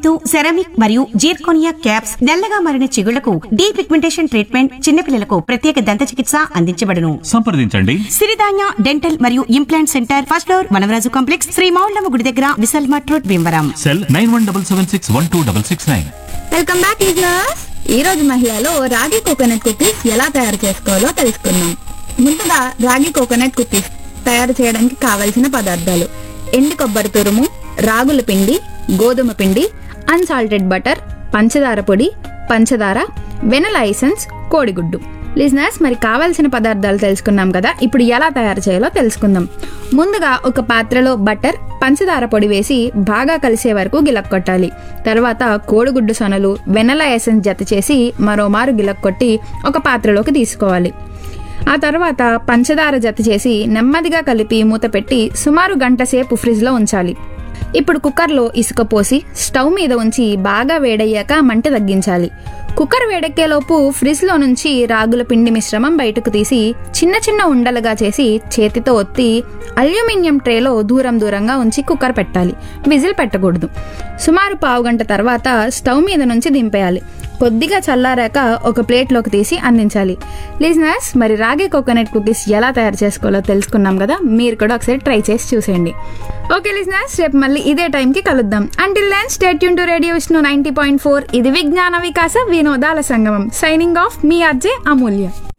రాగితో ceramic మరియు zirconia caps నల్లగా మారిన చిగుళ్లకు డీ పిగ్మెంటేషన్ ట్రీట్మెంట్ చిన్నపిల్లలకు ప్రత్యేక దంత చికిత్స అందించబడును సంప్రదించండి సిరిధాన్య డెంటల్ మరియు implant centre first floor Vanavaraju complex Sri Moullamma గుడి దగ్గర Vishal mart road Bhimavaram cell nine one double seven six one two double six nine welcome back listeners ఈ రోజు మహిళలో రాగి కోకోనట్ కుకీస్ ఎలా తయారు చేసుకోవాలో తెలుసుకుందాం ముందుగా రాగి కోకోనట్ కుకీస్ తయారు చేయడానికి కావలసిన పదార్థాలు ఎండు కొబ్బరి తురుము రాగుల పిండి గోధుమ పిండి అన్సాల్టెడ్ బటర్ పంచదార పొడి పంచదార వెనల ఐసెన్స్ కోడిగుడ్డు లిజనర్స్ మరి కావాల్సిన పదార్థాలు తెలుసుకున్నాం కదా ఇప్పుడు ఎలా తయారు చేయాలో తెలుసుకుందాం ముందుగా ఒక పాత్రలో బటర్ పంచదార పొడి వేసి బాగా కలిసే వరకు గిలక్కొట్టాలి తర్వాత కోడిగుడ్డు సొనలు వెనల ఎసెన్స్ జత చేసి మరోమారు గిలక్కొట్టి ఒక పాత్రలోకి తీసుకోవాలి ఆ తర్వాత పంచదార జత చేసి నెమ్మదిగా కలిపి మూత పెట్టి సుమారు గంట సేపు ఫ్రిడ్జ్లో ఉంచాలి ఇప్పుడు కుక్కర్లో ఇసుక పోసి స్టవ్ మీద ఉంచి బాగా వేడయ్యాక మంట తగ్గించాలి కుక్కర్ వేడెక్కేలోపు ఫ్రిడ్జ్లో నుంచి రాగుల పిండి మిశ్రమం బయటకు తీసి చిన్న చిన్న ఉండలుగా చేసి చేతితో ఒత్తి అల్యూమినియం ట్రేలో దూరం దూరంగా ఉంచి కుక్కర్ పెట్టాలి విజిల్ పెట్టకూడదు సుమారు పావు గంట తర్వాత స్టవ్ మీద నుంచి దింపేయాలి కొద్దిగా చల్లారాక ఒక ప్లేట్లోకి తీసి అందించాలి లిజనర్స్ మరి రాగి కోకోనట్ కుకీస్ ఎలా తయారు చేసుకోవాలో తెలుసుకున్నాం కదా మీరు కూడా ఒకసారి ట్రై చేసి చూసేయండి ఓకే లిజనర్స్ రేపు మళ్ళీ ఇదే టైంకి కలుద్దాం అంటిల్ దెన్ స్టేట్ యూన్ to radio Vishnu ninety point four ఇది విజ్ఞాన వికాస వినోదాల సంగమం సైనింగ్ ఆఫ్ మీ అర్జే అమూల్య